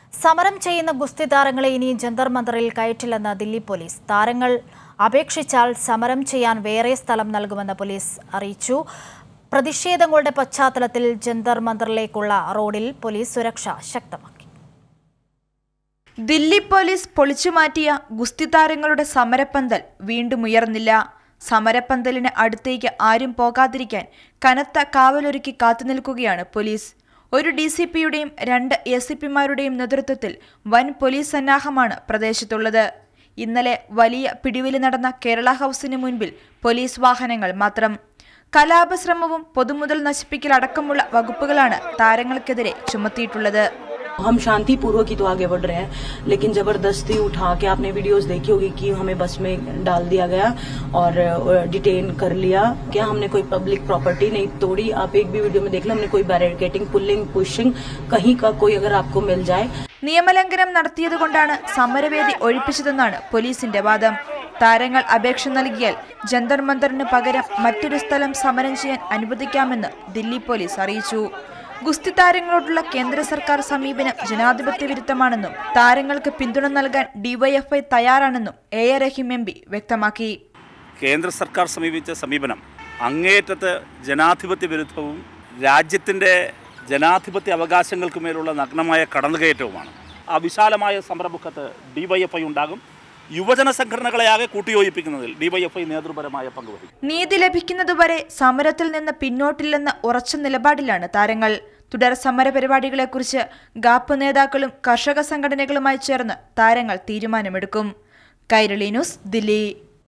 സമരം ചെയ്യുന്ന ഗുസ്തി താരങ്ങളെ ഇനി ജന്തർ മന്ദറിൽ കയറ്റില്ലെന്ന് ദില്ലി പോലീസ് താരങ്ങൾ അപേക്ഷിച്ചാൽ സമരം ചെയ്യാൻ വേറെ സ്ഥലം നൽകുമെന്ന് പോലീസ് അറിയിച്ചു പ്രതിഷേധങ്ങളുടെ പശ്ചാത്തലത്തിൽ ജന്തർ മന്ദറിലേക്കുള്ള റോഡിൽ പോലീസ് സുരക്ഷ ശക്തമാക്കി ദില്ലി പോലീസ് പൊളിച്ചുമാറ്റിയ ഗുസ്തി താരങ്ങളുടെ സമരപ്പന്തൽ വീണ്ടും ഉയർന്നില്ല സമരപ്പന്തലിന് അടുത്തേക്ക് ആരും പോകാതിരിക്കാൻ കനത്ത കാവലൊരുക്കി കാത്തുനിൽക്കുകയാണ് പോലീസ് ഒരു ഡി സി പിയുടെയും രണ്ട് എസ് സി പിമാരുടെയും നേതൃത്വത്തിൽ വൻ പോലീസ് സന്നാഹമാണ് പ്രദേശത്തുള്ളത് ഇന്നലെ വലിയ പിടിവിലി നടന്ന കേരള ഹൗസിന് മുൻപിൽ പോലീസ് വാഹനങ്ങൾ മാത്രം കലാപശ്രമവും പൊതുമുതൽ നശിപ്പിക്കൽ അടക്കമുള്ള വകുപ്പുകളാണ് താരങ്ങൾക്കെതിരെ ചുമത്തിയിട്ടുള്ളത് हम शांति पूर्वक ही तो आगे बढ़ रहे हैं लेकिन जबरदस्ती उठा के आपने वीडियोस देखी होगी कि हमें बस में डाल दिया गया और डिटेन कर लिया क्या हमने कोई पब्लिक प्रॉपर्टी नहीं तोड़ी आप एक भी वीडियो में देख लो हमने कोई बैरिकेटिंग पुलिंग पुशिंग कहीं का कोई अगर आपको मिल जाए നിയമലംഘനം നടത്തിയതുകൊണ്ടാണ് സമരവേദി ഒഴിപ്പിച്ചതെന്നാണ് പോലീസിന്റെ വാദം താരങ്ങൾ അപേക്ഷ നൽകിയാൽ ജന്തർ മന്ദറിന് പകരം മറ്റൊരു സ്ഥലം സമരം ചെയ്യാൻ അനുവദിക്കാമെന്ന് ദില്ലി പോലീസ് അറിയിച്ചു ഗുസ്തി താരങ്ങളോടുള്ള കേന്ദ്ര സർക്കാർ സമീപനം ജനാധിപത്യ വിരുദ്ധമാണെന്നും താരങ്ങൾക്ക് പിന്തുണ നൽകാൻ ഡിവൈഎഫ്ഐ തയ്യാറാണെന്നും A A Rahim M P വ്യക്തമാക്കി കേന്ദ്ര സർക്കാർ സമീപിച്ച സമീപനം അങ്ങേയറ്റത്ത് ജനാധിപത്യ വിരുദ്ധവും രാജ്യത്തിൻ്റെ ജനാധിപത്യ അവകാശങ്ങൾക്ക് മേലുള്ള നഗ്നമായ കടന്നുകയറ്റവുമാണ് ആ വിശാലമായ സമരമുഖത്ത് ഡിവൈഎഫ്ഐ ഉണ്ടാകും യുവജന സംഘടനകളെയാകെ കൂട്ടിയോജിപ്പിക്കുന്നതിൽ ഡിവൈഎഫ്ഐ നേതൃപരമായ പങ്ക് വഹിക്കും നീതി ലഭിക്കുന്നതുവരെ സമരത്തിൽ നിന്ന് പിന്നോട്ടില്ലെന്ന ഉറച്ച നിലപാടിലാണ് താരങ്ങൾ തുടർ സമര പരിപാടികളെക്കുറിച്ച് ഗാപ്പ് നേതാക്കളും കർഷക സംഘടനകളുമായി ചേർന്ന് താരങ്ങൾ തീരുമാനമെടുക്കും കൈരളി ന്യൂസ് ദില്ലി